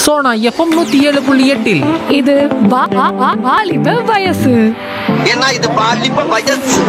Sona FM நூத்தி ஏழு புள்ளி எட்டில் இது வா- வா- வா- வாலிப வயசு ஏன்னா இது பாலிப்ப வயசு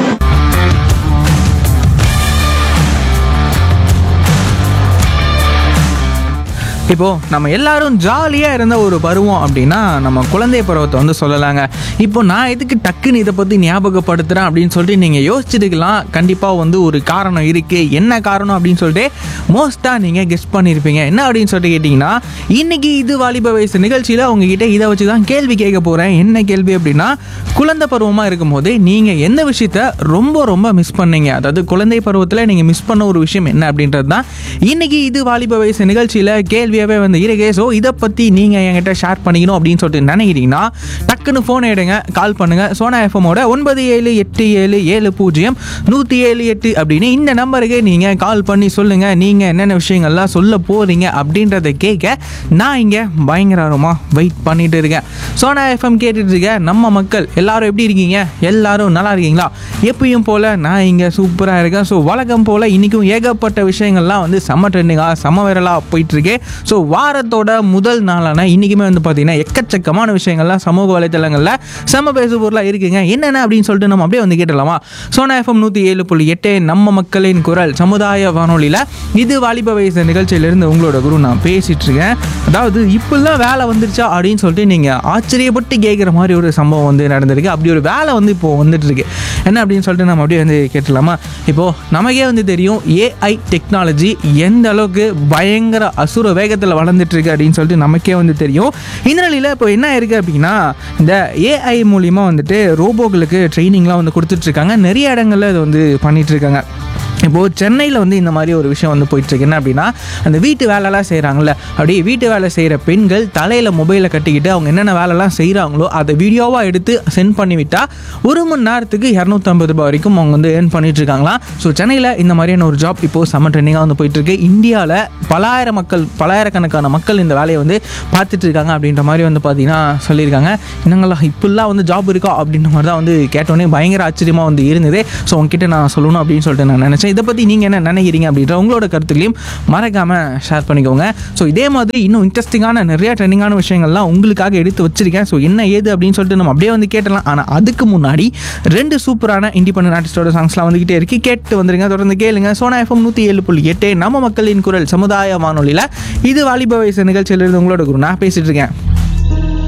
இப்போ நம்ம எல்லாரும் ஜாலியாக இருந்த ஒரு பருவம் அப்படின்னா நம்ம குழந்தை பருவத்தை வந்து சொல்லலாங்க இப்போ நான் எதுக்கு டக்குன்னு இதை பற்றி ஞாபகப்படுத்துகிறேன் அப்படின்னு சொல்லிட்டு நீங்கள் யோசிச்சிருக்கலாம் கண்டிப்பாக வந்து ஒரு காரணம் இருக்குது என்ன காரணம் அப்படின்னு சொல்லிட்டு மோஸ்ட்டாக நீங்கள் கெஸ்ட் பண்ணியிருப்பீங்க என்ன அப்படின்னு சொல்லிட்டு கேட்டிங்கன்னா இன்னைக்கு இது வாலிப வயசு நிகழ்ச்சியில் உங்ககிட்ட இதை வச்சு தான் கேள்வி கேட்க போகிறேன் என்ன கேள்வி அப்படின்னா குழந்தை பருவமாக இருக்கும்போது நீங்கள் எந்த விஷயத்த ரொம்ப ரொம்ப மிஸ் பண்ணீங்க அதாவது குழந்தை பருவத்தில் நீங்கள் மிஸ் பண்ண ஒரு விஷயம் என்ன அப்படின்றது தான் இன்னைக்கு இது வாலிப வயசு நிகழ்ச்சியில் கேள்வியாகவே வந்து இருக்கு ஸோ இதை பற்றி நீங்கள் என்கிட்ட ஷேர் பண்ணிக்கணும் அப்படின்னு சொல்லிட்டு நினைக்கிறீங்கன்னா டக்குன்னு ஃபோன் எடுங்க கால் பண்ணுங்கள் சோனா எஃப்எம்மோட ஒன்பது ஏழு எட்டு ஏழு ஏழு பூஜ்ஜியம் நூற்றி ஏழு எட்டு அப்படின்னு இந்த நம்பருக்கு நீங்கள் கால் பண்ணி சொல்லுங்கள் நீங்கள் என்னென்ன விஷயங்கள்லாம் சொல்ல போகிறீங்க அப்படின்றத கேட்க நான் இங்கே பயங்கரமாக வெயிட் பண்ணிட்டு இருக்கேன் சோனா எஃப்எம் கேட்டுட்டு இருக்க நம்ம மக்கள் எல்லாரும் எப்படி இருக்கீங்க எல்லாரும் நல்லா இருக்கீங்களா எப்பயும் போல் நான் இங்கே சூப்பராக இருக்கேன் ஸோ வழக்கம் போல் இன்றைக்கும் ஏகப்பட்ட விஷயங்கள்லாம் வந்து செம்ம ட்ரெண்டிங்காக செம்ம வைரலாக போயிட்டுருக்கு ஸோ வாரத்தோட முதல் நாளான இன்றைக்குமே வந்து பார்த்திங்கன்னா எக்கச்சக்கமான விஷயங்கள்லாம் சமூக வலைத்தளங்களில் செம்ம பேசு பொருளாக இருக்குங்க என்னென்ன அப்படின்னு சொல்லிட்டு நம்ம அப்படியே வந்து கேட்டலாமா சோனா எஃப்எம் நூற்றி ஏழு புள்ளி எட்டு நம்ம மக்களின் குரல் சமுதாய வானொலியில் இது வாலிப வயசு நிகழ்ச்சியிலேருந்து உங்களோட குரு நான் பேசிகிட்டு இருக்கேன் அதாவது இப்படிலாம் வேலை வந்துருச்சா அப்படின்னு சொல்லிட்டு நீங்கள் ஆச்சரியப்பட்டு கேட்குற மாதிரி ஒரு சம்பவம் வந்து நடந்திருக்கு அப்படி ஒரு வேலை வந்து இப்போது வந்துட்டு இருக்கு என்ன அப்படின்னு சொல்லிட்டு நம்ம அப்படியே வந்து கேட்டலாமா இப்போது நமக்கே வந்து தெரியும் ஏஐ டெக்னாலஜி எந்த அளவுக்கு பயங்கர அசுர வேகத்தில் வளர்ந்துட்டு இருக்கு அப்படின்னு சொல்லிட்டு நமக்கே வந்து தெரியும் இந்த நிலையில் இப்போ என்ன இருக்குது அப்படின்னா இந்த ஏஐ மூலிமா வந்துட்டு ரோபோக்களுக்கு ட்ரைனிங்லாம் வந்து கொடுத்துட்ருக்காங்க நிறைய இடங்கள்ல இது வந்து பண்ணிட்டு இருக்காங்க இப்போது சென்னையில் வந்து இந்த மாதிரி ஒரு விஷயம் வந்து போயிட்டுருக்கு என்ன அப்படின்னா அந்த வீட்டு வேலைலாம் செய்கிறாங்கல்ல அப்படியே வீட்டு வேலை செய்கிற பெண்கள் தலையில் மொபைலை கட்டிக்கிட்டு அவங்க என்னென்ன வேலைலாம் செய்கிறாங்களோ அதை வீடியோவாக எடுத்து சென்ட் பண்ணி விட்டால் ஒரு மணி நேரத்துக்கு இரநூத்தம்பது ரூபாய் வரைக்கும் அவங்க வந்து ஏர்ன் பண்ணிட்டு இருக்காங்களாம் ஸோ சென்னையில் இந்த மாதிரியான ஒரு ஜாப் இப்போது செம்ம ட்ரெண்டிங்காக வந்து போயிட்டுருக்கு இந்தியாவில் பலாயிரம் மக்கள் பலாயிரக்கணக்கான மக்கள் இந்த வேலையை வந்து பார்த்துட்டு இருக்காங்க அப்படின்ற மாதிரி வந்து பார்த்தீங்கன்னா சொல்லியிருக்காங்க என்னங்களா இப்படிலாம் வந்து ஜாப் இருக்கா அப்படின்ற மாதிரி தான் வந்து கேட்டோன்னே பயங்கர ஆச்சரியமாக வந்து இருந்தது ஸோ உங்ககிட்ட நான் சொல்லணும் அப்படின்னு சொல்லிட்டு நான் நினச்சேன் இதை பற்றி நீங்கள் என்ன நினைக்கிறீங்க அப்படின்ற உங்களோட கருத்துக்களையும் மறக்காமல் ஷேர் பண்ணிக்கோங்க ஸோ இதே மாதிரி இன்னும் இன்ட்ரெஸ்டிங்கான நிறைய ட்ரெண்டிங்கான விஷயங்கள்லாம் உங்களுக்காக எடுத்து வச்சிருக்கேன் ஸோ என்ன ஏது அப்படின்னு சொல்லிட்டு நம்ம அப்படியே வந்து கேட்டலாம் ஆனால் அதுக்கு முன்னாடி ரெண்டு சூப்பரான இண்டிபெண்டன்ட் ஆர்டிஸ்டோட சாங்ஸ்லாம் வந்துகிட்டே இருக்கு கேட்டு வந்துருங்க தொடர்ந்து கேளுங்க சோனா எஃப்எம் நூற்றி ஏழு புள்ளி எட்டு நம்ம மக்களின் குரல் சமுதாய வானொலியில் இது வாலிப வயசு நிகழ்ச்சியிலிருந்து உங்களோட குரு நான் பேசிட்டு இருக்கேன்